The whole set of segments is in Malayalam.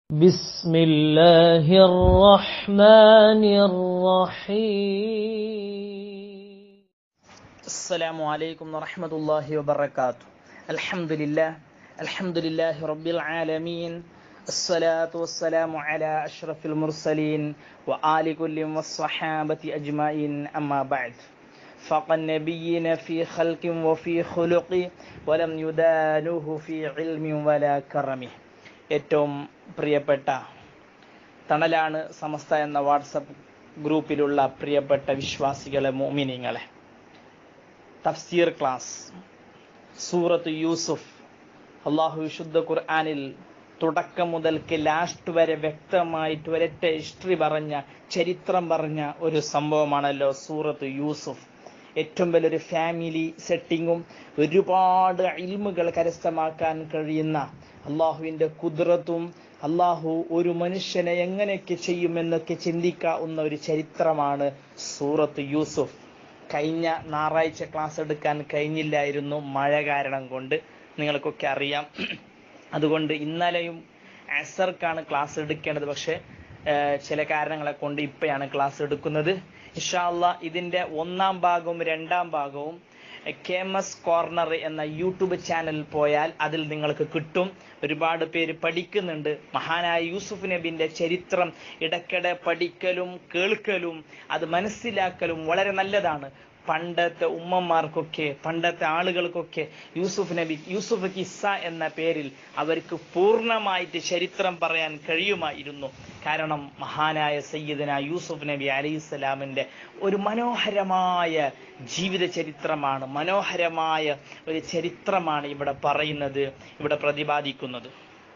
بسم الله الرحمن الرحيم السلام عليكم ورحمة الله وبركاته الحمد لله الحمد لله رب العالمين الصلاة والسلام على أشرف المرسلين وآل كل والصحابة أجمعين أما بعد فق النبيين في خلق وفي خلق ولم يدانوه في علم ولا كرم ഏറ്റവും പ്രിയപ്പെട്ട തണലാണ് സമസ്ത എന്ന വാട്സപ്പ് ഗ്രൂപ്പിലുള്ള പ്രിയപ്പെട്ട വിശ്വാസികളെ മോമിനിങ്ങളെ തഫ്സീർ ക്ലാസ് സൂറത്ത് യൂസുഫ് അള്ളാഹു വിശുദ്ധ ഖുർആനിൽ തുടക്കം മുതൽക്ക് ലാസ്റ്റ് വരെ വ്യക്തമായിട്ട് ഒരൊറ്റ ഹിസ്റ്ററി പറഞ്ഞ ചരിത്രം പറഞ്ഞ ഒരു സംഭവമാണല്ലോ സൂറത്ത് യൂസുഫ് ഏറ്റവും വലിയൊരു ഫാമിലി സെറ്റിങ്ങും ഒരുപാട് ഇൽമുകൾ കരസ്ഥമാക്കാൻ കഴിയുന്ന അള്ളാഹുവിൻ്റെ കുതിരത്തും അള്ളാഹു ഒരു മനുഷ്യനെ എങ്ങനെയൊക്കെ ചെയ്യുമെന്നൊക്കെ ചിന്തിക്കാവുന്ന ഒരു ചരിത്രമാണ് സൂറത്ത് യൂസുഫ് കഴിഞ്ഞ ഞായറാഴ്ച ക്ലാസ് എടുക്കാൻ കഴിഞ്ഞില്ലായിരുന്നു മഴ കാരണം കൊണ്ട് നിങ്ങൾക്കൊക്കെ അറിയാം അതുകൊണ്ട് ഇന്നലെയും അസർക്കാണ് ക്ലാസ് എടുക്കേണ്ടത് പക്ഷെ ചില കാരണങ്ങളെ കൊണ്ട് ഇപ്പോഴാണ് ക്ലാസ് എടുക്കുന്നത് ഇഷാല്ല ഇതിന്റെ ഒന്നാം ഭാഗവും രണ്ടാം ഭാഗവും കെ എം എസ് കോർണർ എന്ന യൂട്യൂബ് ചാനൽ പോയാൽ അതിൽ നിങ്ങൾക്ക് കിട്ടും ഒരുപാട് പേര് പഠിക്കുന്നുണ്ട് മഹാനായ യൂസുഫ് നബിന്റെ ചരിത്രം ഇടയ്ക്കിടെ പഠിക്കലും കേൾക്കലും അത് മനസ്സിലാക്കലും വളരെ നല്ലതാണ് പണ്ടത്തെ ഉമ്മമാർക്കൊക്കെ പണ്ടത്തെ ആളുകൾക്കൊക്കെ യൂസുഫ് നബി യൂസുഫ് കിസ്സ എന്ന പേരിൽ അവർക്ക് പൂർണ്ണമായിട്ട് ചരിത്രം പറയാൻ കഴിയുമായിരുന്നു കാരണം മഹാനായ സയ്യിദന യൂസുഫ് നബി അലൈഹിസ്സലാമിന്റെ ഒരു മനോഹരമായ ജീവിത ചരിത്രമാണ് മനോഹരമായ ഒരു ചരിത്രമാണ് ഇവിടെ പറയുന്നത് ഇവിടെ പ്രതിപാദിക്കുന്നത്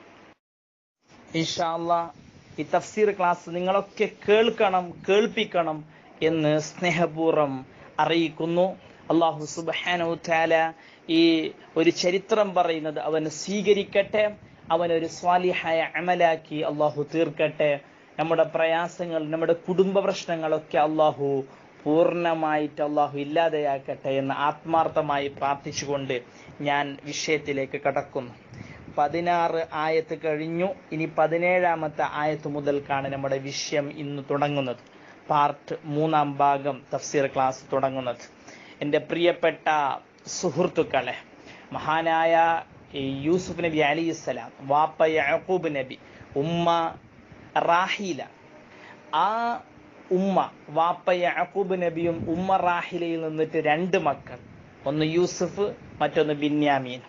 ഇൻഷാല്ല ഈ തഫ്സീർ ക്ലാസ് നിങ്ങളൊക്കെ കേൾക്കണം കേൾപ്പിക്കണം എന്ന് സ്നേഹപൂർവ്വം അറിയിക്കുന്നു അള്ളാഹു സുബാനു താല ഈ ഒരു ചരിത്രം പറയുന്നത് അവന് സ്വീകരിക്കട്ടെ അവനൊരു സ്വാലിഹായ അമലാക്കി അള്ളാഹു തീർക്കട്ടെ നമ്മുടെ പ്രയാസങ്ങൾ നമ്മുടെ കുടുംബ പ്രശ്നങ്ങളൊക്കെ അള്ളാഹു പൂർണ്ണമായിട്ട് അള്ളാഹു ഇല്ലാതെയാക്കട്ടെ എന്ന് ആത്മാർത്ഥമായി പ്രാർത്ഥിച്ചുകൊണ്ട് ഞാൻ വിഷയത്തിലേക്ക് കടക്കുന്നു പതിനാറ് ആയത്ത് കഴിഞ്ഞു ഇനി പതിനേഴാമത്തെ ആയത്ത് മുതൽക്കാണ് നമ്മുടെ വിഷയം ഇന്ന് തുടങ്ങുന്നത് പാർട്ട് മൂന്നാം ഭാഗം തഫ്സീർ ക്ലാസ് തുടങ്ങുന്നത് എൻ്റെ പ്രിയപ്പെട്ട സുഹൃത്തുക്കളെ മഹാനായ യൂസുഫ് നബി അലി ഇസ്ലാം വാപ്പ യഹൂബ് നബി ഉമ്മ റാഹീല ആ ഉമ്മ വാപ്പ യഹൂബ് നബിയും ഉമ്മ റാഹിലയിൽ നിന്നിട്ട് രണ്ട് മക്കൾ ഒന്ന് യൂസുഫ് മറ്റൊന്ന് ബിന്യാമീൻ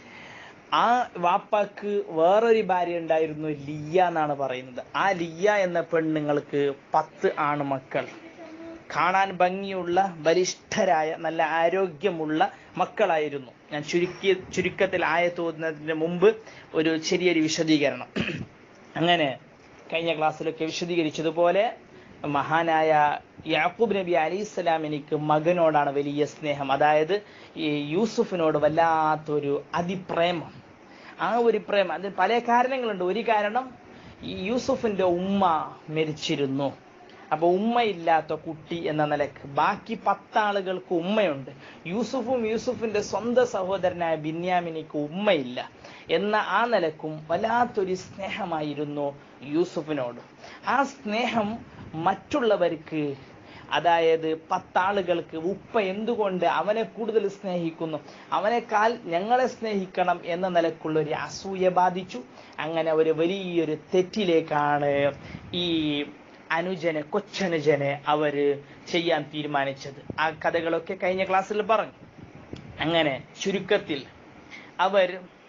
ആ വാപ്പാക്ക് വേറൊരു ഭാര്യ ഉണ്ടായിരുന്നു ലിയ എന്നാണ് പറയുന്നത് ആ ലിയ എന്ന പെണ്ണുങ്ങൾക്ക് പത്ത് ആൺമക്കൾ കാണാൻ ഭംഗിയുള്ള ബലിഷ്ഠരായ നല്ല ആരോഗ്യമുള്ള മക്കളായിരുന്നു ഞാൻ ചുരുക്കി ചുരുക്കത്തിൽ ആയത്തോതുന്നതിന് മുമ്പ് ഒരു ചെറിയൊരു വിശദീകരണം അങ്ങനെ കഴിഞ്ഞ ക്ലാസ്സിലൊക്കെ വിശദീകരിച്ചതുപോലെ മഹാനായ യാക്കൂബ് നബി അലി ഇസ്ലാം എനിക്ക് മകനോടാണ് വലിയ സ്നേഹം അതായത് ഈ യൂസുഫിനോട് വല്ലാത്തൊരു അതിപ്രേമം ആ ഒരു പ്രേമം അതിന് പല കാരണങ്ങളുണ്ട് ഒരു കാരണം ഈ യൂസുഫിന്റെ ഉമ്മ മരിച്ചിരുന്നു അപ്പൊ ഉമ്മയില്ലാത്ത കുട്ടി എന്ന നിലക്ക് ബാക്കി പത്താളുകൾക്ക് ഉമ്മയുണ്ട് യൂസുഫും യൂസുഫിന്റെ സ്വന്തം സഹോദരനായ ബിന്യാമിനിക്ക് ഉമ്മയില്ല എന്ന ആ നിലക്കും വല്ലാത്തൊരു സ്നേഹമായിരുന്നു യൂസുഫിനോട് ആ സ്നേഹം മറ്റുള്ളവർക്ക് അതായത് പത്താളുകൾക്ക് ഉപ്പ എന്തുകൊണ്ട് അവനെ കൂടുതൽ സ്നേഹിക്കുന്നു അവനേക്കാൾ ഞങ്ങളെ സ്നേഹിക്കണം എന്ന നിലക്കുള്ള ഒരു അസൂയ ബാധിച്ചു അങ്ങനെ ഒരു വലിയൊരു തെറ്റിലേക്കാണ് ഈ അനുജനെ കൊച്ചനുജനെ അവര് ചെയ്യാൻ തീരുമാനിച്ചത് ആ കഥകളൊക്കെ കഴിഞ്ഞ ക്ലാസ്സിൽ പറഞ്ഞു അങ്ങനെ ചുരുക്കത്തിൽ അവർ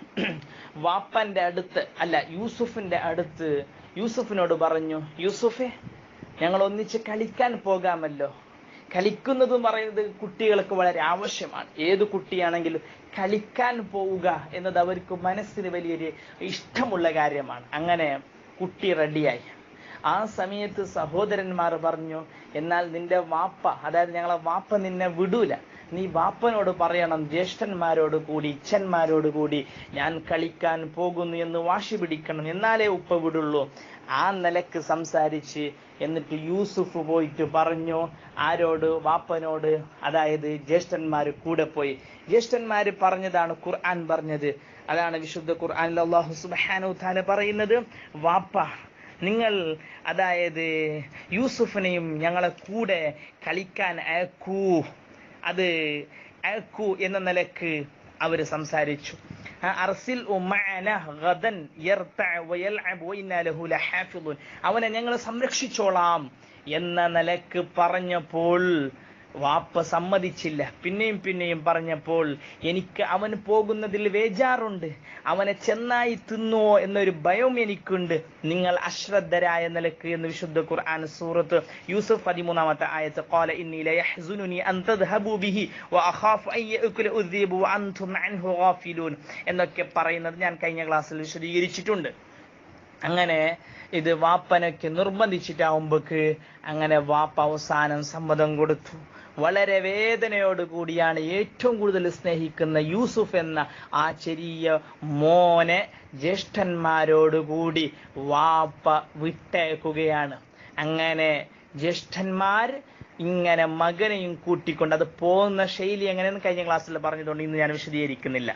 വാപ്പന്റെ അടുത്ത് അല്ല യൂസുഫിന്റെ അടുത്ത് യൂസുഫിനോട് പറഞ്ഞു യൂസുഫെ ഞങ്ങൾ ഒന്നിച്ച് കളിക്കാൻ പോകാമല്ലോ കളിക്കുന്നതും പറയുന്നത് കുട്ടികൾക്ക് വളരെ ആവശ്യമാണ് ഏത് കുട്ടിയാണെങ്കിലും കളിക്കാൻ പോവുക എന്നത് അവർക്ക് മനസ്സിന് വലിയൊരു ഇഷ്ടമുള്ള കാര്യമാണ് അങ്ങനെ കുട്ടി റെഡിയായി ആ സമയത്ത് സഹോദരന്മാർ പറഞ്ഞു എന്നാൽ നിന്റെ വാപ്പ അതായത് ഞങ്ങളെ വാപ്പ നിന്നെ വിടൂല നീ വാപ്പനോട് പറയണം ജ്യേഷ്ഠന്മാരോട് കൂടി ഇച്ഛന്മാരോട് കൂടി ഞാൻ കളിക്കാൻ പോകുന്നു എന്ന് വാശി പിടിക്കണം എന്നാലേ ഉപ്പ വിടുള്ളൂ ആ നിലക്ക് സംസാരിച്ച് എന്നിട്ട് യൂസുഫ് പോയിട്ട് പറഞ്ഞു ആരോട് വാപ്പനോട് അതായത് ജ്യേഷ്ഠന്മാർ കൂടെ പോയി ജ്യേഷ്ഠന്മാർ പറഞ്ഞതാണ് ഖുർആൻ പറഞ്ഞത് അതാണ് വിശുദ്ധ ഖുർആനിൽ അള്ളാഹു സുബ്ഹാനഹു താല പറയുന്നത് വാപ്പ നിങ്ങൾ അതായത് യൂസുഫിനെയും ഞങ്ങളെ കൂടെ കളിക്കാൻ അയക്കൂ അത് അയക്കൂ എന്ന നിലക്ക് അവർ സംസാരിച്ചു ആ, അർസിൽ ഉമ്മഅന ഗദൻ യർതഅ വയൽഅബ് വഇന്നാ ലഹു ലഹാഫിദുൻ അവനെ ഞങ്ങൾ സംരക്ഷിച്ചോളാം എന്ന നിലക്ക് പറഞ്ഞപ്പോൾ വാപ്പ സമ്മതിച്ചില്ല പിന്നെയും പിന്നെയും പറഞ്ഞപ്പോൾ എനിക്ക് അവൻ പോകുന്നതിൽ വേജാറുണ്ട് അവനെ ചെന്നായി തിന്നുവോ എന്നൊരു ഭയം എനിക്കുണ്ട് നിങ്ങൾ അശ്രദ്ധരായ നിലക്ക് എന്ന് വിശുദ്ധ ഖുർആൻ സൂറത്ത് യൂസുഫ് പതിമൂന്നാമത്തെ ആയത്ത് قال إني ليحزنني أن تذهبوا به وأخاف أن يأكل الذئب وأنتم عنه غافلون എന്നൊക്കെ പറയുന്നത് ഞാൻ കഴിഞ്ഞ ക്ലാസ്സിൽ വിശദീകരിച്ചിട്ടുണ്ട് അങ്ങനെ ഇത് വാപ്പനൊക്കെ നിർബന്ധിച്ചിട്ടാവുമ്പോക്ക് അങ്ങനെ വാപ്പ അവസാനം സമ്മതം കൊടുത്തു വളരെ വേദനയോട് കൂടിയാണ് ഏറ്റവും കൂടുതൽ സ്നേഹിക്കുന്ന യൂസുഫ് എന്ന ആ ചെറിയ മോനെ ജ്യേഷ്ഠന്മാരോടുകൂടി വാപ്പ വിട്ടയക്കുകയാണ് അങ്ങനെ ജ്യേഷ്ഠന്മാർ ഇങ്ങനെ മകനെയും കൂട്ടിക്കൊണ്ട് അത് പോകുന്ന ശൈലി എങ്ങനെയെന്ന് കഴിഞ്ഞ ക്ലാസ്സിൽ പറഞ്ഞതുകൊണ്ട് ഇന്ന് ഞാൻ വിശദീകരിക്കുന്നില്ല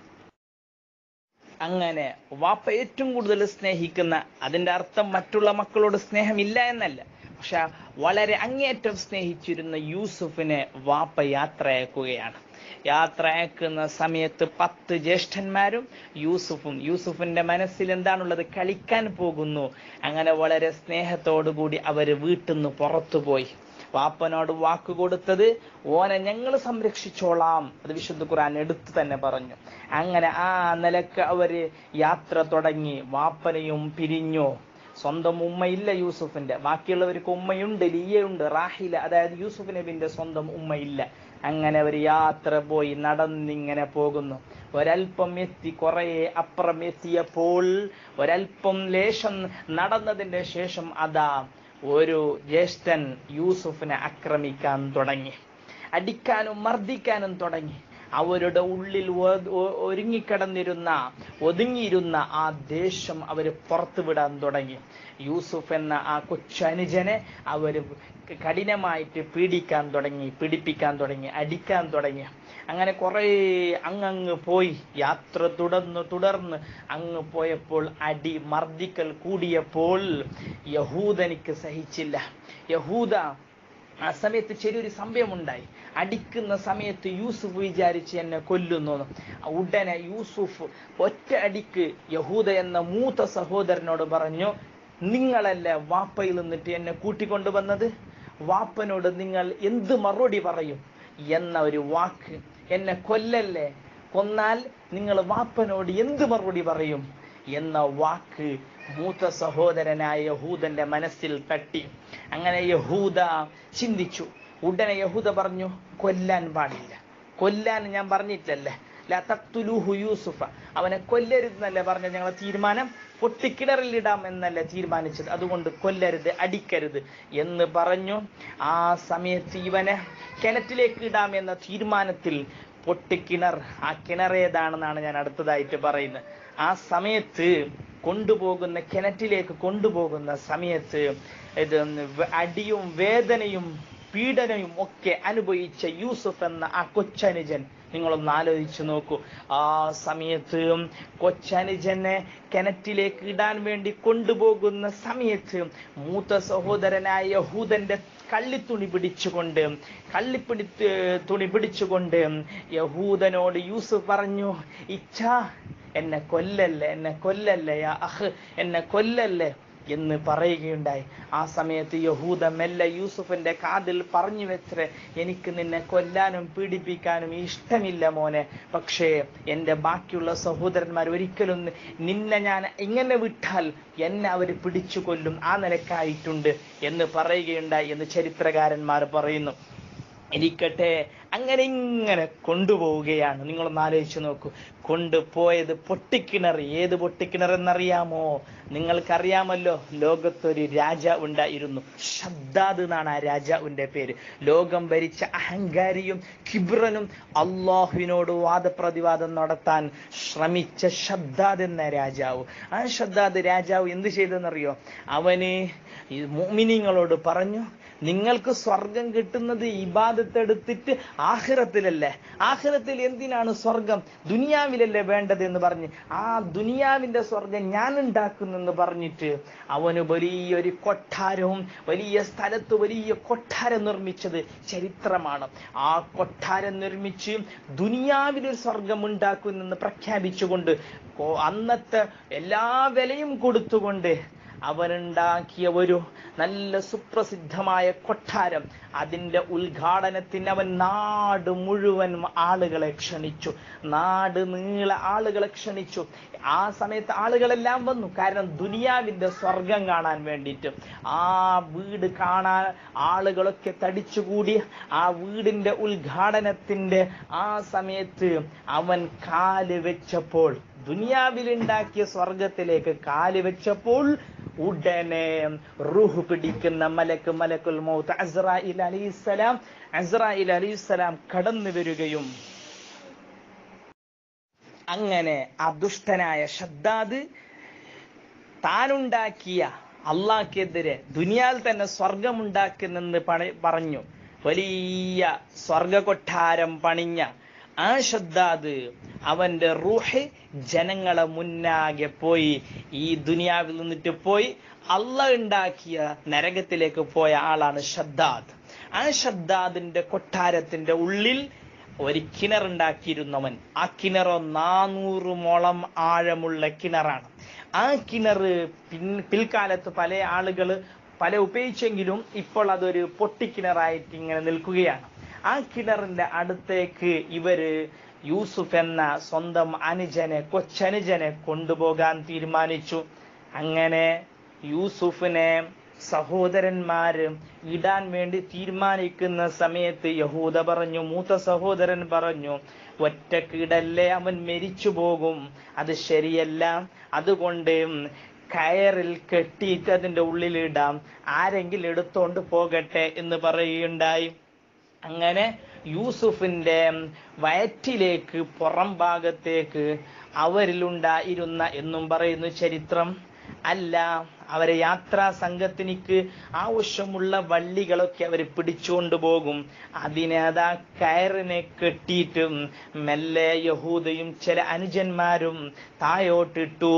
അങ്ങനെ വാപ്പ ഏറ്റവും കൂടുതൽ സ്നേഹിക്കുന്ന അതിന്റെ അർത്ഥം മറ്റുള്ള മക്കളോട് സ്നേഹമില്ല എന്നല്ല പക്ഷെ വളരെ അങ്ങേയറ്റം സ്നേഹിച്ചിരുന്ന യൂസുഫിനെ വാപ്പ യാത്ര അയക്കുകയാണ് യാത്ര അയക്കുന്ന സമയത്ത് പത്ത് ജ്യേഷ്ഠന്മാരും യൂസുഫും യൂസുഫിന്റെ മനസ്സിൽ എന്താണുള്ളത് കളിക്കാൻ പോകുന്നു അങ്ങനെ വളരെ സ്നേഹത്തോടുകൂടി അവര് വീട്ടിൽ നിന്ന് പുറത്തുപോയി വാപ്പനോട് വാക്ക് കൊടുത്തത് ഓനെ ഞങ്ങൾ സംരക്ഷിച്ചോളാം അത് വിശുദ്ധ ഖുർആൻ എടുത്തു തന്നെ പറഞ്ഞു അങ്ങനെ ആ നിലക്ക് അവര് യാത്ര തുടങ്ങി വാപ്പനെയും പിരിഞ്ഞു സ്വന്തം ഉമ്മയില്ല യൂസുഫിന്റെ ബാക്കിയുള്ളവർക്ക് ഉമ്മയുണ്ട് ലിയയുണ്ട് റാഹില അതായത് യൂസുഫ് നബിന്റെ സ്വന്തം ഉമ്മയില്ല അങ്ങനെ അവർ യാത്ര പോയി നടന്നിങ്ങനെ പോകുന്നു ഒരൽപ്പം എത്തി കുറേ അപ്പുറം എത്തിയപ്പോൾ ഒരൽപ്പം ലേശം നടന്നതിന്റെ ശേഷം അതാ ഒരു ജ്യേഷ്ഠൻ യൂസുഫിനെ ആക്രമിക്കാൻ തുടങ്ങി അടിക്കാനും മർദ്ദിക്കാനും തുടങ്ങി അവരുടെ ഉള്ളിൽ ഒ- ഒ- ഒരുങ്ങിക്കിടന്നിരുന്ന ഒതുങ്ങിയിരുന്ന ആ ദേഷ്യം അവർ പുറത്തുവിടാൻ തുടങ്ങി യൂസുഫ് എന്ന ആ കൊച്ചനുജനെ അവർ കഠിനമായിട്ട് പീഡിക്കാൻ തുടങ്ങി പീഡിപ്പിക്കാൻ തുടങ്ങി അടിക്കാൻ തുടങ്ങി അങ്ങനെ കുറേ അങ്ങങ്ങ് പോയി യാത്ര തുടർന്ന് തുടർന്ന് അങ്ങ് പോയപ്പോൾ അടി മർദ്ദിക്കൽ കൂടിയപ്പോൾ യഹൂദനിക്ക് സഹിച്ചില്ല യഹൂദ ആ സമയത്ത് ചെറിയൊരു സംഭവമുണ്ടായി അടിക്കുന്ന സമയത്ത് യൂസുഫ് വിചാരിച്ച് എന്നെ കൊല്ലുന്നു ഉടനെ യൂസുഫ് ഒറ്റ അടിക്ക് യഹൂദ എന്ന മൂത്ത സഹോദരനോട് പറഞ്ഞു നിങ്ങളല്ലേ വാപ്പയിൽ നിന്നിട്ട് എന്നെ കൂട്ടിക്കൊണ്ടുവന്നത് വാപ്പനോട് നിങ്ങൾ എന്ത് മറുപടി പറയും എന്ന ഒരു വാക്ക് എന്നെ കൊല്ലല്ലേ കൊന്നാൽ നിങ്ങൾ വാപ്പനോട് എന്ത് മറുപടി പറയും എന്ന വാക്ക് മൂത്ത സഹോദരനായ യഹൂദന്റെ മനസ്സിൽ തട്ടി അങ്ങനെ യഹൂദ ചിന്തിച്ചു ഉടനെ യഹൂദ പറഞ്ഞു കൊല്ലാൻ പാടില്ല കൊല്ലാൻ ഞാൻ പറഞ്ഞിട്ടല്ലേ ലാ തഖ്തുലൂഹു യൂസുഫ അവനെ കൊല്ലരുതെന്നല്ലേ പറഞ്ഞ ഞങ്ങളെ തീരുമാനം പൊട്ടിക്കിണറിലിടാം എന്നല്ലേ തീരുമാനിച്ചത് അതുകൊണ്ട് കൊല്ലരുത് അടിക്കരുത് എന്ന് പറഞ്ഞു ആ സമയത്ത് ഇവനെ കിണറ്റിലേക്ക് ഇടാം എന്ന തീരുമാനത്തിൽ പൊട്ടിക്കിണർ ആ കിണർ ഏതാണെന്നാണ് ഞാൻ അടുത്തതായിട്ട് പറയുന്നത് ആ സമയത്ത് കൊണ്ടുപോകുന്ന കിണറ്റിലേക്ക് കൊണ്ടുപോകുന്ന സമയത്ത് ഇത് വ- അടിയും വേദനയും പീഡനയും ഒക്കെ അനുഭവിച്ച യൂസുഫ് എന്ന ആ കൊച്ചനുജൻ നിങ്ങളൊന്ന് ആലോചിച്ചു നോക്കൂ ആ സമയത്ത് കൊച്ചനുജനെ കിണറ്റിലേക്ക് ഇടാൻ വേണ്ടി കൊണ്ടുപോകുന്ന സമയത്ത് മൂത്ത സഹോദരനായ യഹൂദന്റെ കള്ളിത്തുണി പിടിച്ചുകൊണ്ട് കള്ളിപ്പിടി തുണി പിടിച്ചുകൊണ്ട് യഹൂദനോട് യൂസുഫ് പറഞ്ഞു ഇച്ഛാ എന്നെ കൊല്ലല്ലേ എന്നെ കൊല്ലല്ലേ യാ അഹ് എന്നെ കൊല്ലല്ലേ എന്ന് പറയുകയുണ്ടായി ആ സമയത്ത് യഹൂദ മെല്ലെ യൂസുഫിന്റെ കാതിൽ പറഞ്ഞു വെച്ചേ എനിക്ക് നിന്നെ കൊല്ലാനും പീഡിപ്പിക്കാനും ഇഷ്ടമില്ല മോനെ പക്ഷേ എൻ്റെ ബാക്കിയുള്ള സഹോദരന്മാർ ഒരിക്കലും നി- നിന്നെ ഞാൻ ഇങ്ങനെ വിട്ടാൽ എന്നെ അവർ പിടിച്ചു കൊല്ലും ആ നിലക്കായിട്ടുണ്ട് എന്ന് പറയുകയുണ്ടായി എന്ന് ചരിത്രകാരന്മാർ പറയുന്നു ഇരിക്കട്ടെ അങ്ങനെ ഇങ്ങനെ കൊണ്ടുപോവുകയാണ് നിങ്ങളൊന്ന് ആലോചിച്ച് നോക്കൂ കൊണ്ടുപോയത് പൊട്ടിക്കിണർ ഏത് പൊട്ടിക്കിണർ എന്നറിയാമോ നിങ്ങൾക്കറിയാമല്ലോ ലോകത്തൊരു രാജ ഉണ്ടായിരുന്നു ഷദ്ദാദ് എന്നാണ് ആ രാജാവിന്റെ പേര് ലോകം ഭരിച്ച അഹങ്കാരിയും കിബ്രനും അള്ളാഹുവിനോട് വാദപ്രതിവാദം നടത്താൻ ശ്രമിച്ച ഷദ്ദാദ് എന്ന രാജാവ് ആ ഷദ്ദാദ് രാജാവ് എന്ത് ചെയ്തെന്നറിയോ അവന് ഈ മുഅ്മിനീങ്ങളോട് പറഞ്ഞു നിങ്ങൾക്ക് സ്വർഗം കിട്ടുന്നത് ഇബാദത്തെടുത്തിട്ട് ആഖിറത്തിലല്ലേ ആഖിറത്തിൽ എന്തിനാണ് സ്വർഗം ദുനിയാവിലല്ലേ വേണ്ടത് എന്ന് പറഞ്ഞ് ആ ദുനിയാവിന്റെ സ്വർഗം ഞാൻ ഉണ്ടാക്കുന്നെന്ന് പറഞ്ഞിട്ട് അവന് വലിയൊരു കൊട്ടാരവും വലിയ സ്ഥലത്ത് വലിയ കൊട്ടാരം നിർമ്മിച്ചത് ചരിത്രമാണ് ആ കൊട്ടാരം നിർമ്മിച്ച് ദുനിയാവിലൊരു സ്വർഗം ഉണ്ടാക്കുന്നെന്ന് പ്രഖ്യാപിച്ചുകൊണ്ട് കൊ- അന്നത്തെ എല്ലാ വിലയും കൊടുത്തുകൊണ്ട് അവനുണ്ടാക്കിയ ഒരു നല്ല സുപ്രസിദ്ധമായ കൊട്ടാരം അതിന്റെ ഉദ്ഘാടനത്തിന് അവൻ നാട് മുഴുവൻ ആളുകളെ ക്ഷണിച്ചു നാട് നീളെ ആളുകളെ ക്ഷണിച്ചു ആ സമയത്ത് ആളുകളെല്ലാം വന്നു കാരണം ദുനിയാവിന്റെ സ്വർഗം കാണാൻ വേണ്ടിയിട്ട് ആ വീട് കാണാൻ ആളുകളൊക്കെ തടിച്ചുകൂടി ആ വീടിന്റെ ഉദ്ഘാടനത്തിന്റെ ആ സമയത്ത് അവൻ കാല് വെച്ചപ്പോൾ ദുനിയാവിലുണ്ടാക്കിയ സ്വർഗത്തിലേക്ക് കാല് വെച്ചപ്പോൾ ഉടനെ റൂഹ് പിടിക്കുന്ന മലക്ക് മലക്കുൽ മൗത്ത് അസ്രായിൽ അലൈഹിസ്സലാം അസ്രായിൽ അലൈഹിസ്സലാം കടന്നു വരികയും അങ്ങനെ ആ ദുഷ്ടനായ ഷദ്ദാദ് താനുണ്ടാക്കിയ അള്ളാഹ്ക്കെതിരെ ദുനിയാൽ തന്നെ സ്വർഗമുണ്ടാക്കുന്നെന്ന് പണി- പറഞ്ഞു വലിയ സ്വർഗ കൊട്ടാരം പണിഞ്ഞ ആ ഷദ്ദാദ് അവന്റെ റൂഹ് ജനങ്ങളെ മുന്നാകെ പോയി ഈ ദുനിയാവിൽ നിന്നിട്ട് പോയി അള്ള ഉണ്ടാക്കിയ നരകത്തിലേക്ക് പോയ ആളാണ് ഷദ്ദാദ് ആ ഷദ്ദാദിന്റെ കൊട്ടാരത്തിന്റെ ഉള്ളിൽ ഒരു കിണറുണ്ടാക്കിയിരുന്നവൻ ആ കിണറോ നാനൂറ് മോളം ആഴമുള്ള കിണറാണ് ആ കിണർ പിൻ പിൽക്കാലത്ത് പല ആളുകൾ പല ഉപയോഗിച്ചെങ്കിലും ഇപ്പോൾ അതൊരു പൊട്ടിക്കിണറായിട്ട് ഇങ്ങനെ നിൽക്കുകയാണ് ആ കിണറിന്റെ അടുത്തേക്ക് ഇവര് യൂസുഫ് എന്ന സ്വന്തം അനുജനെ കൊച്ചനുജനെ കൊണ്ടുപോകാൻ തീരുമാനിച്ചു അങ്ങനെ യൂസുഫിനെ സഹോദരന്മാര് ഇടാൻ വേണ്ടി തീരുമാനിക്കുന്ന സമയത്ത് യഹൂദ പറഞ്ഞു മൂത്ത സഹോദരൻ പറഞ്ഞു ഒറ്റക്കിടല്ലേ അവൻ മരിച്ചു പോകും അത് ശരിയല്ല അതുകൊണ്ട് കയറിൽ കെട്ടിയിട്ട് അതിന്റെ ഉള്ളിലിടാം ആരെങ്കിലും എടുത്തോണ്ട് പോകട്ടെ എന്ന് പറയുകയുണ്ടായി അങ്ങനെ യൂസുഫിന്റെ വയറ്റിലേക്ക് പുറം ഭാഗത്തേക്ക് അവരിലുണ്ടായിരുന്ന എന്നും പറയുന്നു ചരിത്രം അല്ല അവരെ യാത്രാ സംഘത്തിനിക്ക് ആവശ്യമുള്ള വള്ളികളൊക്കെ അവർ പിടിച്ചുകൊണ്ട് പോകും അതിനെ അതാ കയറിനെ കെട്ടിയിട്ടും മെല്ലെ യഹൂദയും ചില അനുജന്മാരും തായോട്ടിട്ടു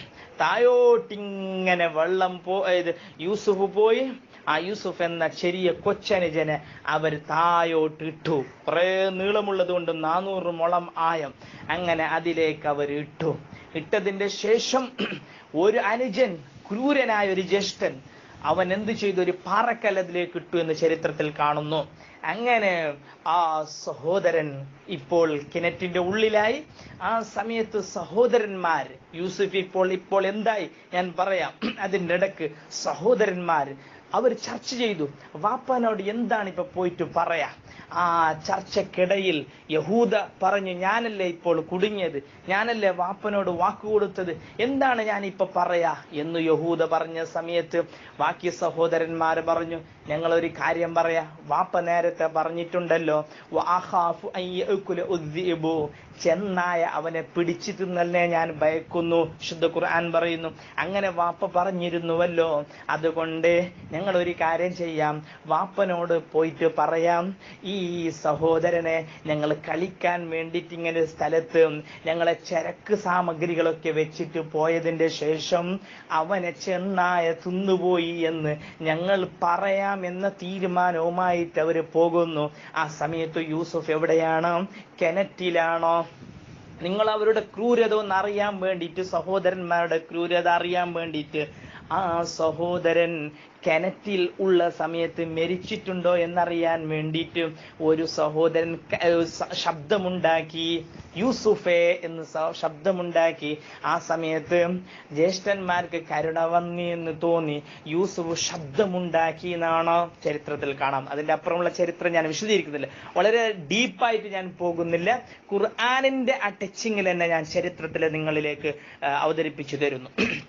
തായോട്ടിങ്ങനെ വെള്ളം പോ ഇത് യൂസുഫ് പോയി ആ യൂസുഫ് എന്ന ചെറിയ കൊച്ചനുജനെ അവർ തായോട്ട് ഇട്ടു കുറെ നീളമുള്ളത് കൊണ്ട് നാനൂറ് മുളം ആയം അങ്ങനെ അതിലേക്ക് അവർ ഇട്ടു ഇട്ടതിന്റെ ശേഷം ഒരു അനുജൻ ക്രൂരനായ ഒരു ജ്യേഷ്ഠൻ അവൻ എന്ത് ചെയ്തു ഒരു പാറക്കല്ലതിലേക്ക് ഇട്ടു എന്ന് ചരിത്രത്തിൽ കാണുന്നു അങ്ങനെ ആ സഹോദരൻ ഇപ്പോൾ കിണറ്റിന്റെ ഉള്ളിലായി ആ സമയത്ത് സഹോദരന്മാർ യൂസുഫ് ഇപ്പോൾ ഇപ്പോൾ എന്തായി ഞാൻ പറയാം അതിൻ്റെ ഇടക്ക് സഹോദരന്മാർ അവർ ചർച്ച ചെയ്തു വാപ്പാനോട് എന്താണ് ഇപ്പൊ പോയിട്ട് പറയാ ആ ചർച്ചക്കിടയിൽ യഹൂദ പറഞ്ഞു ഞാനല്ലേ ഇപ്പോൾ കുടുങ്ങിയത് ഞാനല്ലേ വാപ്പനോട് വാക്ക് കൊടുത്തത് എന്താണ് ഞാൻ ഇപ്പൊ പറയാ എന്ന് യഹൂദ പറഞ്ഞ സമയത്ത് ബാക്കി സഹോദരന്മാര് പറഞ്ഞു ഞങ്ങൾ ഒരു കാര്യം പറയാ വാപ്പ നേരത്തെ പറഞ്ഞിട്ടുണ്ടല്ലോ വഅഖാഫു അൻ യഅകുല ഉദ്ദിബു. ചെന്നായ അവനെ പിടിച്ചു തിന്നല്ലേ ഞാൻ ഭയക്കുന്നു ശുദ്ധ ഖുർആൻ പറയുന്നു അങ്ങനെ വാപ്പ പറഞ്ഞിരുന്നുവല്ലോ അതുകൊണ്ട് ഞങ്ങൾ ഒരു കാര്യം ചെയ്യാം വാപ്പനോട് പോയിട്ട് പറയാം ഈ സഹോദരനെ ഞങ്ങൾ കളിക്കാൻ വേണ്ടിയിട്ട് ഇങ്ങനെ ഒരു സ്ഥലത്ത് ഞങ്ങളെ ചരക്ക് സാമഗ്രികളൊക്കെ വെച്ചിട്ട് പോയതിന്റെ ശേഷം അവനെ ചെന്നായ തിന്നുപോയി എന്ന് ഞങ്ങൾ പറയാം എന്ന തീരുമാനവുമായിട്ട് അവർ പോകുന്നു ആ സമയത്ത് യൂസുഫ് എവിടെയാണ് കിണറ്റിലാണോ നിങ്ങൾ അവരുടെ ക്രൂരത ഒന്ന് അറിയാൻ വേണ്ടിയിട്ട് സഹോദരന്മാരുടെ ക്രൂരത അറിയാൻ വേണ്ടിയിട്ട് ആ സഹോദരൻ കിണറ്റിൽ ഉള്ള സമയത്ത് മരിച്ചിട്ടുണ്ടോ എന്നറിയാൻ വേണ്ടിയിട്ട് ഒരു സഹോദരൻ ക- ഏർ സ- ശബ്ദമുണ്ടാക്കി യൂസുഫേ എന്ന് സ- ശബ്ദമുണ്ടാക്കി ആ സമയത്ത് ജ്യേഷ്ഠന്മാർക്ക് കരുണ വന്നി എന്ന് തോന്നി യൂസുഫ് ശബ്ദമുണ്ടാക്കി എന്നാണോ ചരിത്രത്തിൽ കാണാം അതിന്റെ അപ്പുറമുള്ള ചരിത്രം ഞാൻ വിശദീകരിക്കുന്നില്ല വളരെ ഡീപ്പായിട്ട് ഞാൻ പോകുന്നില്ല ഖുർആാനിന്റെ ആ ടച്ചിങ്ങിൽ തന്നെ ഞാൻ ചരിത്രത്തിൽ നിങ്ങളിലേക്ക് ആ, അവതരിപ്പിച്ചു തരുന്നു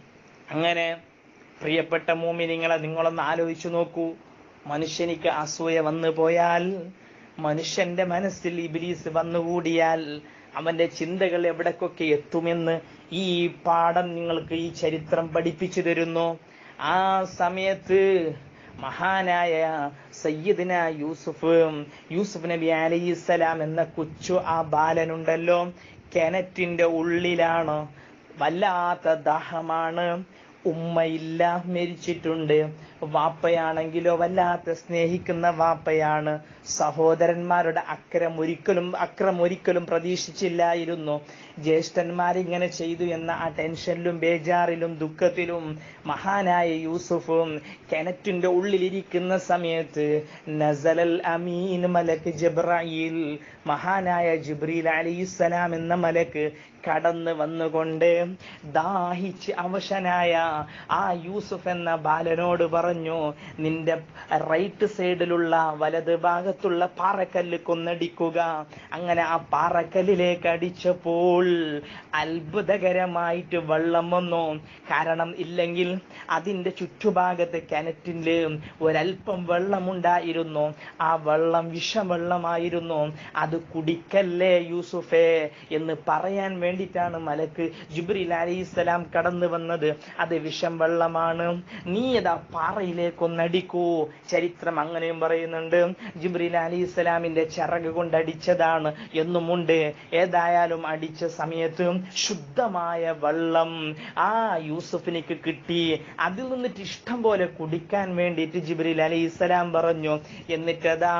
അങ്ങനെ പ്രിയപ്പെട്ട മൂമിനിങ്ങളെ നിങ്ങളൊന്ന് ആലോചിച്ചു നോക്കൂ മനുഷ്യനിക്ക് അസൂയ വന്നു പോയാൽ മനുഷ്യന്റെ മനസ്സിൽ ഇബിലീസ് വന്നുകൂടിയാൽ അവന്റെ ചിന്തകൾ എവിടേക്കൊക്കെ എത്തുമെന്ന് ഈ പാഠം നിങ്ങൾക്ക് ഈ ചരിത്രം പഠിപ്പിച്ചു തരുന്നു ആ സമയത്ത് മഹാനായ സയ്യിദിന യൂസുഫ് യൂസുഫ് നബി അലൈഹിസ്സലാം എന്ന കൊച്ചു ആ ബാലനുണ്ടല്ലോ കിണറ്റിന്റെ ഉള്ളിലാണ് വല്ലാത്ത ദാഹമാണ് ഉമ്മയില്ല മരിച്ചിട്ടുണ്ട് വാപ്പയാണെങ്കിലോ വല്ലാത്ത സ്നേഹിക്കുന്ന വാപ്പയാണ് സഹോദരന്മാരുടെ അക്രം ഒരിക്കലും അക്രം ഒരിക്കലും പ്രതീക്ഷിച്ചില്ലായിരുന്നു ജ്യേഷ്ഠന്മാരിങ്ങനെ ചെയ്തു എന്ന ആ ടെൻഷനിലും ബേജാറിലും ദുഃഖത്തിലും മഹാനായ യൂസുഫും കിണറ്റിന്റെ ഉള്ളിലിരിക്കുന്ന സമയത്ത് നസലൽ അമീൻ മലക്ക് ജബ്രായിൽ മഹാനായ ജിബ്രീൽ അലിസ്സലാം എന്ന മലക്ക് കടന്ന് വന്നുകൊണ്ട് ദാഹിച്ച് അവശനായ ആ യൂസുഫ് എന്ന ബാലനോട് പറഞ്ഞു നിന്റെ റൈറ്റ് സൈഡിലുള്ള വലത് ഭാഗത്തുള്ള പാറക്കല്ല് കൊന്നടിക്കുക അങ്ങനെ ആ പാറക്കല്ലിലേക്ക് അടിച്ചപ്പോൾ അത്ഭുതകരമായിട്ട് വെള്ളം വന്നു കാരണം ഇല്ലെങ്കിൽ അതിന്റെ ചുറ്റുഭാഗത്ത് കിണറ്റില് ഒരൽപ്പം വെള്ളമുണ്ടായിരുന്നു ആ വെള്ളം വിഷവെള്ളമായിരുന്നു അത് കുടിക്കല്ലേ യൂസുഫേ എന്ന് പറയാൻ വേണ്ടിയിട്ടാണ് മലക്ക് ജിബ്രീൽ അലൈഹിസ്സലാം കടന്നു വന്നത് അത് വിഷം വെള്ളമാണ് നീ ഏതാ പാറയിലേക്കൊന്നടിക്കൂ ചരിത്രം അങ്ങനെയും പറയുന്നുണ്ട് ജിബ്രീൽ അലൈഹിസ്സലാമിന്റെ ചിറക് കൊണ്ട് അടിച്ചതാണ് എന്നുമുണ്ട് ഏതായാലും അടിച്ച സമയത്ത് ശുദ്ധമായ വെള്ളം ആ യൂസുഫിനിക്ക് കിട്ടി അതിൽ നിന്നിട്ട് ഇഷ്ടം പോലെ കുടിക്കാൻ വേണ്ടിയിട്ട് ജിബ്രീൽ അലൈഹിസ്സലാം പറഞ്ഞു എന്നിട്ടതാ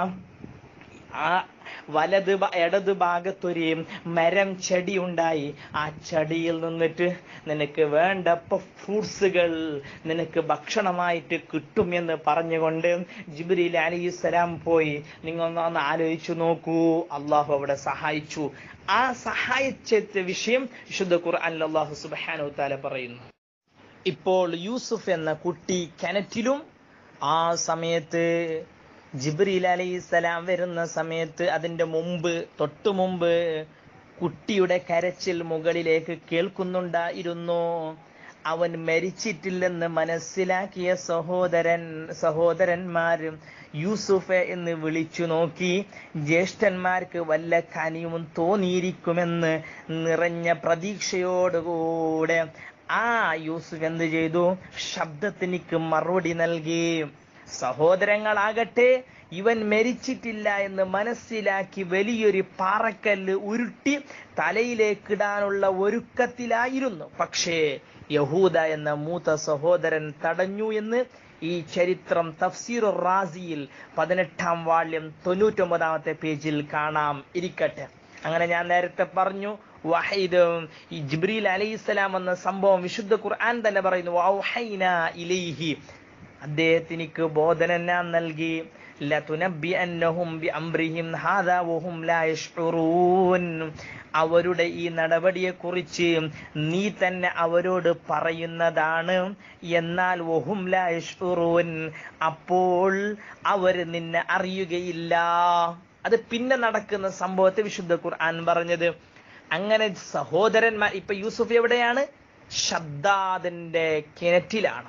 ആ വലത് ഭ- ഇടത് ഭാഗത്തൊരു മരം ചെടി ഉണ്ടായി ആ ചെടിയിൽ നിന്നിട്ട് നിനക്ക് വേണ്ട ഫ്രൂട്ട്സുകൾ നിനക്ക് ഭക്ഷണമായിട്ട് കിട്ടും എന്ന് പറഞ്ഞുകൊണ്ട് ജിബ്രീൽ അലിസ്സലാം പോയി നിങ്ങൾ ഒന്ന് ആലോചിച്ചു നോക്കൂ അള്ളാഹു അവിടെ സഹായിച്ചു ആ സഹായിച്ച വിഷയം വിശുദ്ധ ഖുർആനിൽ അള്ളാഹു സുബ്ഹാനഹു താല പറയുന്നു ഇപ്പോൾ യൂസുഫ് എന്ന കുട്ടി കിണറ്റിലും ആ സമയത്ത് ജിബ്രീൽ അലൈഹിസ്സലാം വരുന്ന സമയത്ത് അതിന്റെ മുമ്പ് തൊട്ടു മുമ്പ് കുട്ടിയുടെ കരച്ചിൽ മുകളിലേക്ക് കേൾക്കുന്നുണ്ടായിരുന്നു അവൻ മരിച്ചിട്ടില്ലെന്ന് മനസ്സിലാക്കിയ സഹോദരൻ സഹോദരന്മാരും യൂസുഫ് എന്ന് വിളിച്ചു നോക്കി ജ്യേഷ്ഠന്മാർക്ക് വല്ല കനിയും തോന്നിയിരിക്കുമെന്ന് നിറഞ്ഞ പ്രതീക്ഷയോടുകൂടെ ആ യൂസുഫ് എന്ത് ചെയ്തു ശബ്ദത്തിനിക്ക് മറുപടി നൽകി സഹോദരങ്ങളാകട്ടെ ഇവൻ മരിച്ചിട്ടില്ല എന്ന് മനസ്സിലാക്കി വലിയൊരു പാറക്കല്ല് ഉരുട്ടി തലയിലേക്കിടാനുള്ള ഒരുക്കത്തിലായിരുന്നു പക്ഷേ യഹൂദ എന്ന മൂത്ത സഹോദരൻ തടഞ്ഞു എന്ന് ഈ ചരിത്രം തഫ്സീർ റാസിയിൽ പതിനെട്ടാം വാള്യം തൊണ്ണൂറ്റൊമ്പതാമത്തെ പേജിൽ കാണാം ഇരിക്കട്ടെ അങ്ങനെ ഞാൻ നേരത്തെ പറഞ്ഞു വഹീദ് ഈ ജിബ്രീൽ അലൈഹിസ്സലാം എന്ന സംഭവം വിശുദ്ധ ഖുർആൻ തന്നെ പറയുന്നു വൗഹൈന ഇലൈഹി അദ്ദേഹത്തിനിക്ക് ബോധന ഞാൻ നൽകി ലതുനബ്ബിഅന്നഹും ബിഅംറിഹിം ഹാദാ വഹും ലാ യശ്ഉറൂൻ അവരുടെ ഈ നടപടിയെ കുറിച്ച് നീ തന്നെ അവരോട് പറയുന്നതാണ് എന്നാൽ വഹും ലാ യശ്ഉറൂൻ അപ്പോൾ അവർ നിന്നെ അറിയുകയില്ല അത് പിന്നെ നടക്കുന്ന സംഭവത്തെ വിശുദ്ധ ഖുർആൻ പറഞ്ഞത് അങ്ങനെ സഹോദരന്മാർ ഇപ്പൊ യൂസുഫ് എവിടെയാണ് ഷദ്ദാദിന്റെ കിണറ്റിലാണ്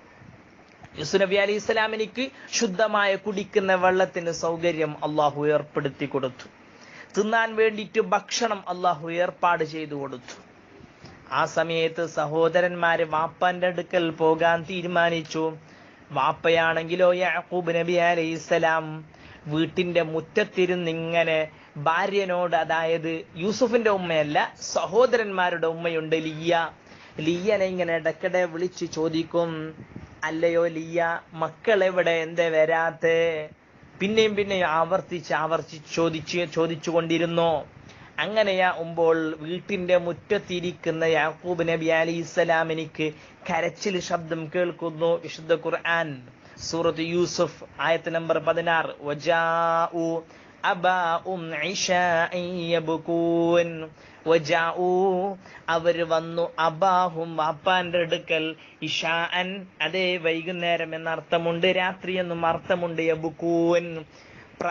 യൂസുഫ് നബി അലൈഹി ഇസ്ലാമിനിക്ക് ശുദ്ധമായ കുടിക്കുന്ന വെള്ളത്തിന് സൗകര്യം അള്ളാഹു ഏർപ്പെടുത്തി കൊടുത്തു തിന്നാൻ വേണ്ടിയിട്ട് ഭക്ഷണം അള്ളാഹു ഏർപ്പാട് ചെയ്തു കൊടുത്തു ആ സമയത്ത് സഹോദരന്മാര് വാപ്പാന്റെ അടുക്കൽ പോകാൻ തീരുമാനിച്ചു വാപ്പയാണെങ്കിലോ യാക്കൂബ് നബി അലൈഹിസ്സലാം വീട്ടിന്റെ മുറ്റത്തിരുന്ന് ഇങ്ങനെ ഭാര്യനോട് അതായത് യൂസുഫിന്റെ ഉമ്മയല്ല സഹോദരന്മാരുടെ ഉമ്മയുണ്ട് ലിയ ലിയനെ ഇങ്ങനെ ഇടയ്ക്കിടെ വിളിച്ച് ചോദിക്കും അല്ലയോ ലിയ മക്കൾ എവിടെ എന്തേ വരാത്തെ പിന്നെയും പിന്നെയും ആവർത്തിച്ച് ആവർത്തിച്ച് ചോദിച്ച് ചോദിച്ചു കൊണ്ടിരുന്നു അങ്ങനെയാകുമ്പോൾ വീട്ടിന്റെ മുറ്റത്തിരിക്കുന്ന യാക്കൂബ് നബി അലി ഇസ്ലാമിനിക്ക് കരച്ചിൽ ശബ്ദം കേൾക്കുന്നു വിശുദ്ധ ഖുർആൻ സൂറത്ത് യൂസുഫ് ആയത്ത് നമ്പർ പതിനാറ് വജാഉ അബാഉം ഇശാഇൻ യബ്കൂൻ വജാഉ അവർ വന്നു അബാഹും വാപ്പാന്റെ അടുക്കൽ ഇഷാഅൻ അതേ വൈകുന്നേരം എന്ന അർത്ഥമുണ്ട് രാത്രി എന്നും അർത്ഥമുണ്ട് യബുക്കൂൻ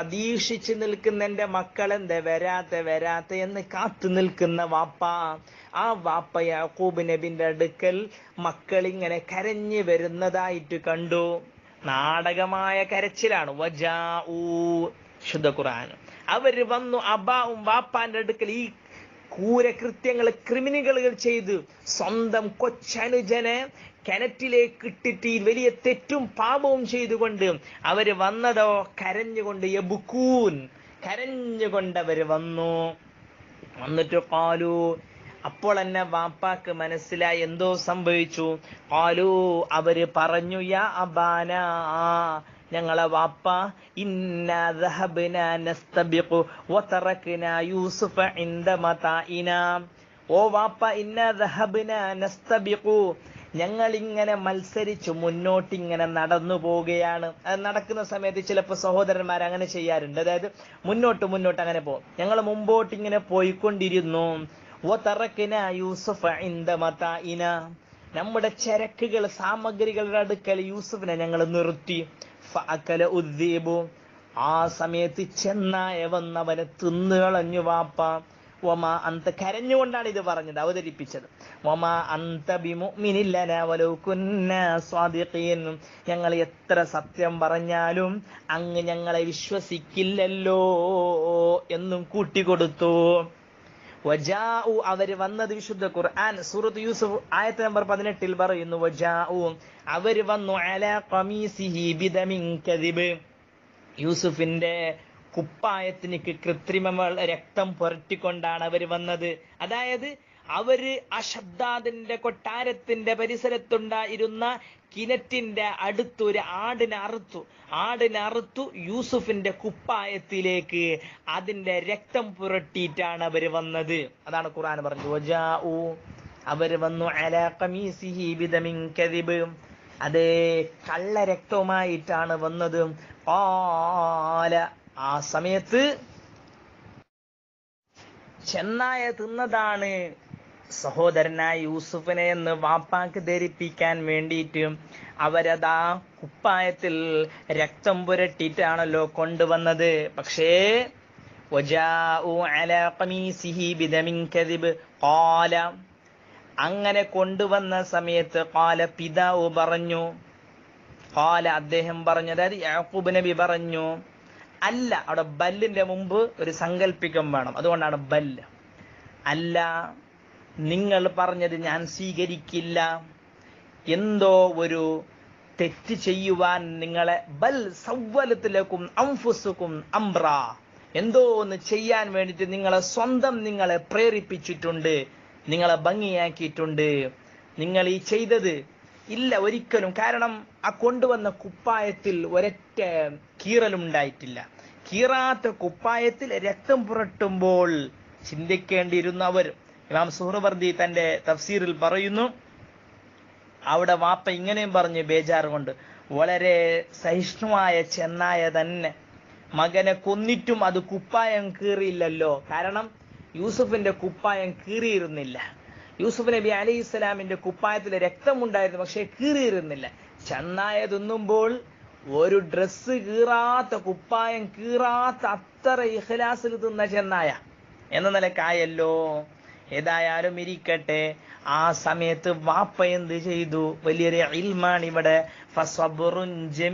പ്രതീക്ഷിച്ച് നിൽക്കുന്ന എന്റെ മക്കൾ എന്താ വരാത്ത വരാത്ത എന്ന് കാത്തു നിൽക്കുന്ന വാപ്പ ആ വാപ്പ യാക്കൂബ് നബിന്റെ അടുക്കൽ മക്കൾ ഇങ്ങനെ കരഞ്ഞു വരുന്നതായിട്ട് കണ്ടു നാടകമായ കരച്ചിലാണ് വജാഊ ശുദ്ധ ഖുർആൻ അവര് വന്നു അബാവും വാപ്പാന്റെ അടുക്കൽ ഈ ക്രൂരകൃത്യങ്ങൾ ക്രിമിനലുകൾ ചെയ്ത് സ്വന്തം കൊച്ചനുജനെ കിണറ്റിലേക്ക് ഇട്ടിട്ട് ഈ വലിയ തെറ്റും പാപവും ചെയ്തുകൊണ്ട് അവര് വന്നതോ കരഞ്ഞുകൊണ്ട് യബുക്കൂൻ കരഞ്ഞുകൊണ്ട് അവര് വന്നു വന്നിട്ട് കാലു അപ്പോൾ എന്നെ വാപ്പാക്ക് മനസ്സിലായി എന്തോ സംഭവിച്ചു കാലു അവര് പറഞ്ഞു യാ അബാന ഞങ്ങളെ വാപ്പ ഇന്നാ ذهبنا نستبق وتركنا يوسف عند متاعنا ഓ വാപ്പ ഇന്നാ ذهبنا نستبق ഞങ്ങൾ ഇങ്ങനെ മത്സരിച്ച് മുന്നോട്ട് ഇങ്ങനെ നടന്നു പോവുകയാണ് അത് നടക്കുന്ന സമയത്ത് ചിലപ്പോൾ സഹോദരന്മാർ അങ്ങനെ ചെയ്യാറുണ്ട് അതായത് മുന്നോട്ട് മുന്നോട്ട് അങ്ങനെ പോകും ഞങ്ങൾ മുമ്പോട്ട് ഇങ്ങനെ പോയിക്കൊണ്ടിരുന്നു വതറക്ന യൂസഫ് ഇന്ദ മതാഇന നമ്മുടെ ചരക്കുകൾ സാമഗ്രികളുടെ അടുക്കൽ യൂസഫിനെ ഞങ്ങൾ നിർത്തി ഫഅകല ഉദ്ദീബു ആ സമയത്ത് ചെന്നായ വന്നവനെ തിന്നു കളഞ്ഞു വാപ്പ ഒമാ അന്ത കരഞ്ഞുകൊണ്ടാണ് ഇത് പറഞ്ഞത് അവതരിപ്പിച്ചത് ഒമാ അന്ത ബിമുഅ്മിനില്ലന വലൗ കുന്നാ സ്വാദിഖീൻ ഞങ്ങൾ എത്ര സത്യം പറഞ്ഞാലും അങ്ങ് ഞങ്ങളെ വിശ്വസിക്കില്ലല്ലോ എന്നും കൂട്ടിക്കൊടുത്തു വജാഉ അവര് വന്നത് വിശുദ്ധ ഖുർആൻ സൂറത്ത് യൂസുഫ് ആയത്ത് നമ്പർ പതിനെട്ടിൽ പറയുന്നു വജാഉ അവര് വന്നു അല ഖമീസിഹി ബിദമിൻ കദിബ് യൂസുഫിന്റെ കുപ്പായത്തിനിക്ക് കൃത്രിമ രക്തം പുരട്ടിക്കൊണ്ടാണ് അവര് വന്നത് അതായത് അവര് അശബ്ദാദിന്റെ കൊട്ടാരത്തിന്റെ പരിസരത്തുണ്ടായിരുന്ന കിണറ്റിന്റെ അടുത്ത് ഒരു ആടിനെ അറുത്തു ആടിനെ അറുത്തു യൂസുഫിന്റെ കുപ്പായത്തിലേക്ക് അതിന്റെ രക്തം പുരട്ടിയിട്ടാണ് അവര് വന്നത് അതാണ് ഖുർആൻ പറഞ്ഞത് വജാഉ അവര് വന്നു അല ഖമീസിഹി ബിദമിൻ കദിബ് അതേ കള്ള രക്തവുമായിട്ടാണ് വന്നത് ഖാല ആ സമയത്ത് ചെന്നായ തിന്നതാണ് സഹോദരനായ യൂസുഫിനെ എന്ന് വാപ്പാക്ക് ധരിപ്പിക്കാൻ വേണ്ടിയിട്ട് അവരതാ കുപ്പായത്തിൽ രക്തം പുരട്ടിയിട്ടാണല്ലോ കൊണ്ടുവന്നത് പക്ഷേ وجاءوا على قميصه بدم كذب قال അങ്ങനെ കൊണ്ടുവന്ന സമയത്ത് കാല പിതാവ് പറഞ്ഞു കാല അദ്ദേഹം പറഞ്ഞു അതായത് യാക്കൂബ് നബി പറഞ്ഞു അല്ല അവിടെ ബല്ലിന്റെ മുമ്പ് ഒരു സങ്കല്പിക്കം വേണം അതുകൊണ്ടാണ് ബല്ല് അല്ല നിങ്ങൾ പറഞ്ഞത് ഞാൻ സ്വീകരിക്കില്ല എന്തോ ഒരു തെറ്റ് ചെയ്യുവാൻ നിങ്ങളെ ബൽ സവ്വലത്തിലേക്കും അംഫുസുക്കും അംബ്ര എന്തോ ഒന്ന് ചെയ്യാൻ വേണ്ടിയിട്ട് നിങ്ങളെ സ്വന്തം നിങ്ങളെ പ്രേരിപ്പിച്ചിട്ടുണ്ട് നിങ്ങളെ ഭംഗിയാക്കിയിട്ടുണ്ട് നിങ്ങൾ ഈ ചെയ്തത് ഇല്ല ഒരിക്കലും കാരണം ആ കൊണ്ടുവന്ന കുപ്പായത്തിൽ ഒരൊറ്റ കീറലും ഉണ്ടായിട്ടില്ല കീറാത്ത കുപ്പായത്തിൽ രക്തം പുരട്ടുമ്പോൾ ചിന്തിക്കേണ്ടിയിരുന്നവർ ഇമാം സുഹൃവർദി തന്റെ തഫ്സീറിൽ പറയുന്നു അവിടെ വാപ്പ ഇങ്ങനെയും പറഞ്ഞു ബേജാറ് കൊണ്ട് വളരെ സഹിഷ്ണുവായ ചെന്നായ തന്നെ മകനെ കൊന്നിട്ടും അത് കുപ്പായം കീറിയില്ലല്ലോ കാരണം യൂസുഫിന്റെ കുപ്പായം കീറിയിരുന്നില്ല യൂസുഫ് നബി അലൈഹി ഇസ്ലാമിന്റെ കുപ്പായത്തിൽ രക്തമുണ്ടായിരുന്നു പക്ഷെ കീറിയിരുന്നില്ല ചെന്നായ തിന്നുമ്പോൾ ഒരു ഡ്രസ്സ് കീറാത്ത കുപ്പായം കീറാത്ത അത്ര ഇഖ്ലാസിൽ തിന്ന ചെന്നായ എന്ന നിലക്കായല്ലോ ഏതായാലും ഇരിക്കട്ടെ ആ സമയത്ത് വാപ്പ എന്ത് ചെയ്തു വലിയൊരു ഇൽമാണ് ഇവിടെ ഫസബറുൻ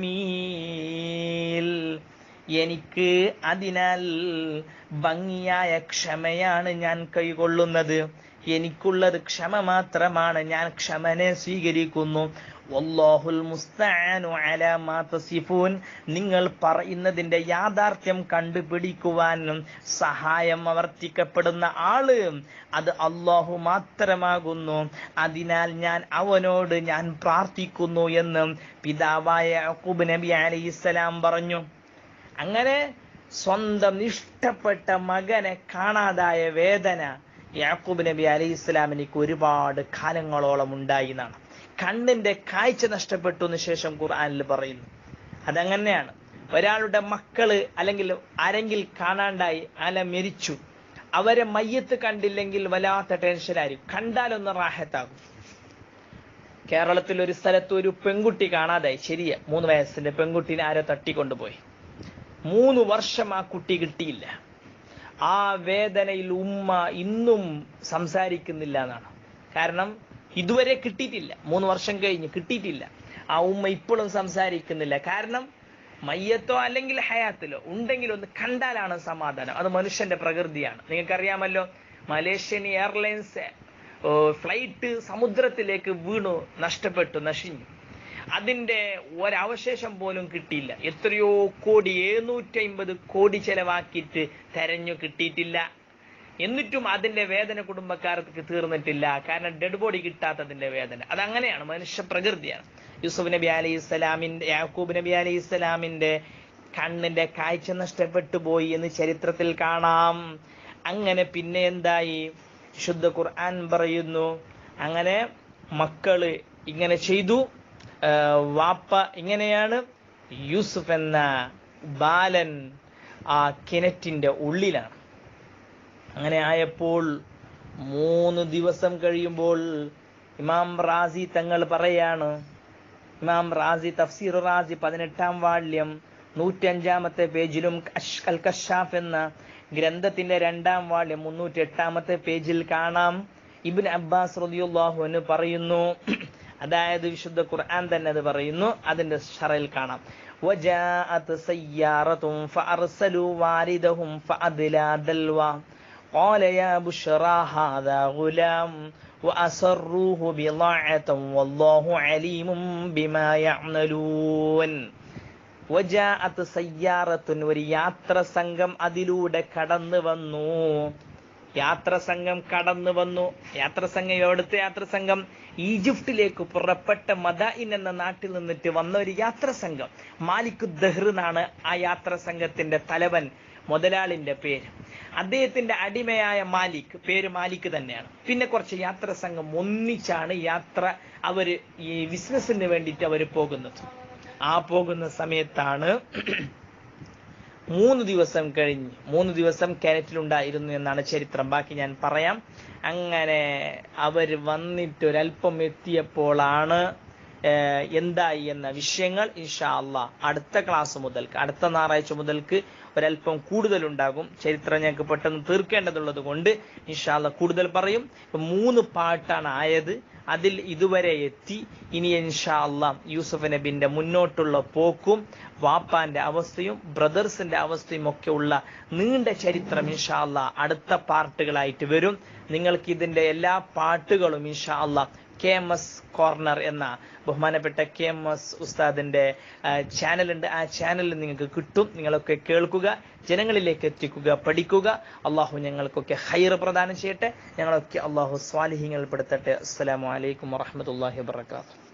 ജമീൽ എനിക്ക് അതിനാൽ ഭംഗിയായ ക്ഷമയാണ് ഞാൻ കൈകൊള്ളുന്നത് എനിക്കുള്ളത് ക്ഷമ മാത്രമാണ് ഞാൻ ക്ഷമനെ സ്വീകരിക്കുന്നു വല്ലാഹുൽ മുസ്തആനു അലാ മാ തസിഫൂൻ നിങ്ങൾ പറയുന്നതിന്റെ യാഥാർത്ഥ്യം കണ്ടുപിടിക്കുവാനും സഹായം ആവർത്തിക്കപ്പെടുന്ന ആള് അത് അള്ളാഹു മാത്രമാകുന്നു അതിനാൽ ഞാൻ അവനോട് ഞാൻ പ്രാർത്ഥിക്കുന്നു എന്ന് പിതാവായ യഅ്ഖൂബ് നബി അലൈഹിസ്സലാം പറഞ്ഞു അങ്ങനെ സ്വന്തം ഇഷ്ടപ്പെട്ട മകനെ കാണാതായ വേദന യാക്കൂബ് നബി അലൈഹി ഇസ്ലാമിനിക്ക് ഒരുപാട് കാലങ്ങളോളം ഉണ്ടായി എന്നാണ് കണ്ണിന്റെ കാഴ്ച നഷ്ടപ്പെട്ടു എന്ന് ശേഷം ഖുർആനിൽ പറയുന്നു അതങ്ങനെയാണ് ഒരാളുടെ മക്കള് അല്ലെങ്കിൽ ആരെങ്കിൽ കാണാണ്ടായി അല മരിച്ചു അവരെ മയ്യത്ത് കണ്ടില്ലെങ്കിൽ വല്ലാത്ത ടെൻഷനായിരിക്കും കണ്ടാലൊന്ന് റാഹത്താകും കേരളത്തിൽ ഒരു സ്ഥലത്ത് ഒരു പെൺകുട്ടി കാണാതായി ശരിയാ മൂന്ന് വയസ്സിന്റെ പെൺകുട്ടീനെ ആരോ തട്ടിക്കൊണ്ടുപോയി മൂന്ന് വർഷം ആ കുട്ടി കിട്ടിയില്ല ആ വേദനയിൽ ഉമ്മ ഇന്നും സംസാരിക്കുന്നില്ല എന്നാണ് കാരണം ഇതുവരെ കിട്ടിയിട്ടില്ല മൂന്ന് വർഷം കഴിഞ്ഞ് കിട്ടിയിട്ടില്ല ആ ഉമ്മ ഇപ്പോഴും സംസാരിക്കുന്നില്ല കാരണം മയ്യത്തോ അല്ലെങ്കിൽ ഹയാത്തിലോ ഉണ്ടെങ്കിൽ ഒന്ന് കണ്ടാലാണ് സമാധാനം അത് മനുഷ്യന്റെ പ്രകൃതിയാണ് നിങ്ങൾക്കറിയാമല്ലോ മലേഷ്യൻ എയർലൈൻസ് ഫ്ലൈറ്റ് സമുദ്രത്തിലേക്ക് വീണു നഷ്ടപ്പെട്ടു നശിഞ്ഞു അതിന്റെ ഒരവശേഷം പോലും കിട്ടിയില്ല എത്രയോ കോടി എഴുന്നൂറ്റി അമ്പത് കോടി ചെലവാക്കിയിട്ട് തെരഞ്ഞു കിട്ടിയിട്ടില്ല എന്നിട്ടും അതിന്റെ വേദന കുടുംബക്കാർക്ക് തീർന്നിട്ടില്ല കാരണം ഡെഡ് ബോഡി കിട്ടാത്തതിന്റെ വേദന അതങ്ങനെയാണ് മനുഷ്യ പ്രകൃതിയാണ് യൂസുഫ് നബി അലൈഹി ഇസ്ലാമിന്റെ യാക്കൂബ് നബി അലൈഹി ഇസ്ലാമിന്റെ കണ്ണിന്റെ കാഴ്ച നഷ്ടപ്പെട്ടു പോയി എന്ന് ചരിത്രത്തിൽ കാണാം അങ്ങനെ പിന്നെ എന്തായി ശുദ്ധ ഖുർആൻ പറയുന്നു അങ്ങനെ മക്കള് ഇങ്ങനെ ചെയ്തു ആ, വാപ്പ ഇങ്ങനെയാണ് യൂസുഫ് എന്ന ബാലൻ ആ കിണറ്റിന്റെ ഉള്ളിലാണ് അങ്ങനെ ആയപ്പോൾ മൂന്ന് ദിവസം കഴിയുമ്പോൾ ഇമാം റാസി തങ്ങൾ പറയാണ് ഇമാം റാസി തഫ്സീർ റാസി പതിനെട്ടാം വാള്യം നൂറ്റഞ്ചാമത്തെ പേജിലും കഷ്- അൽ കഷാഫ് എന്ന ഗ്രന്ഥത്തിന്റെ രണ്ടാം വാള്യം മുന്നൂറ്റി എട്ടാമത്തെ പേജിൽ കാണാം ഇബിൻ അബ്ബാസ് റളിയല്ലാഹു അൻഹു പറയുന്നു അതായത് വിശുദ്ധ ഖുർആൻ തന്നെ അത് പറയുന്നു അതിന്റെ ഷറയിൽ കാണാം وجاءت سيارة فأرسلوا واردهم فأدلى دلوى قال يا بشرى هذا غلام وأسروه بضاعة والله عليم بما يعملون വജാഅത്ത് സയ്യാറത്തുൻ ഒരു യാത്ര സംഘം അതിലൂടെ കടന്നു വന്നു യാത്ര സംഘം കടന്നു വന്നു യാത്ര സംഘം എവിടുത്തെ യാത്ര സംഘം ഈജിപ്തിലേക്ക് പുറപ്പെട്ട മദായിൻ എന്ന നാട്ടിൽ നിന്നിട്ട് വന്ന ഒരു യാത്ര സംഘം മാലിക് ദഹ്ർ എന്നാണ് ആ യാത്ര സംഘത്തിന്റെ തലവൻ മുതലാളിന്റെ പേര് അദ്ദേഹത്തിന്റെ അടിമയായ മാലിക് പേര് മാലിക് തന്നെയാണ് പിന്നെ കുറച്ച് യാത്ര സംഘം ഒന്നിച്ചാണ് യാത്ര അവര് ഈ ബിസിനസ്സിന് വേണ്ടിയിട്ട് അവർ പോകുന്നത് ആ പോകുന്ന സമയത്താണ് മൂന്ന് ദിവസം കഴിഞ്ഞ് മൂന്ന് ദിവസം കിണറ്റിലുണ്ടായിരുന്നു എന്നാണ് ചരിത്രം ബാക്കി ഞാൻ പറയാം അങ്ങനെ അവർ വന്നിട്ട് ഒരല്പം എത്തിയപ്പോഴാണ് ഏഹ്, എന്തായി എന്ന വിഷയങ്ങൾ ഇൻഷാ അള്ളാ അടുത്ത ക്ലാസ് മുതൽക്ക് അടുത്ത ഞായറാഴ്ച മുതൽക്ക് ഒരല്പം കൂടുതൽ ഉണ്ടാകും ചരിത്രം ഞങ്ങൾക്ക് പെട്ടെന്ന് തീർക്കേണ്ടതുള്ളത് കൊണ്ട് ഇൻഷാ അള്ളാ കൂടുതൽ പറയും ഇപ്പൊ മൂന്ന് പാട്ടാണ് ആയത് അതിൽ ഇതുവരെ എത്തി ഇനി ഇൻഷാ അള്ളാ യൂസുഫ് നബിന്റെ മുന്നോട്ടുള്ള പോക്കും വാപ്പാന്റെ അവസ്ഥയും ബ്രദേഴ്സിന്റെ അവസ്ഥയും ഒക്കെ ഉള്ള നീണ്ട ചരിത്രം ഇൻഷാ അള്ളാ അടുത്ത പാർട്ടുകളായിട്ട് വരും നിങ്ങൾക്ക് ഇതിന്റെ എല്ലാ പാട്ടുകളും ഇൻഷാ അള്ളാ കെ എം എസ് കോർണർ എന്ന ബഹുമാനപ്പെട്ട കെ എം എസ് ഉസ്താദിന്റെ ചാനലുണ്ട് ആ ചാനലിൽ നിങ്ങൾക്ക് കിട്ടും നിങ്ങളൊക്കെ കേൾക്കുക ജനങ്ങളിലേക്ക് എത്തിക്കുക പഠിക്കുക അള്ളാഹു ഞങ്ങൾക്കൊക്കെ ഹൈർ പ്രദാനം ചെയ്യട്ടെ ഞങ്ങളൊക്കെ അള്ളാഹു സ്വാലിഹ്യങ്ങൾ പെടുത്തട്ടെ അസ്സലാമു അലൈക്കും വറഹമത്തല്ലാഹി വാബർക്കാത്തു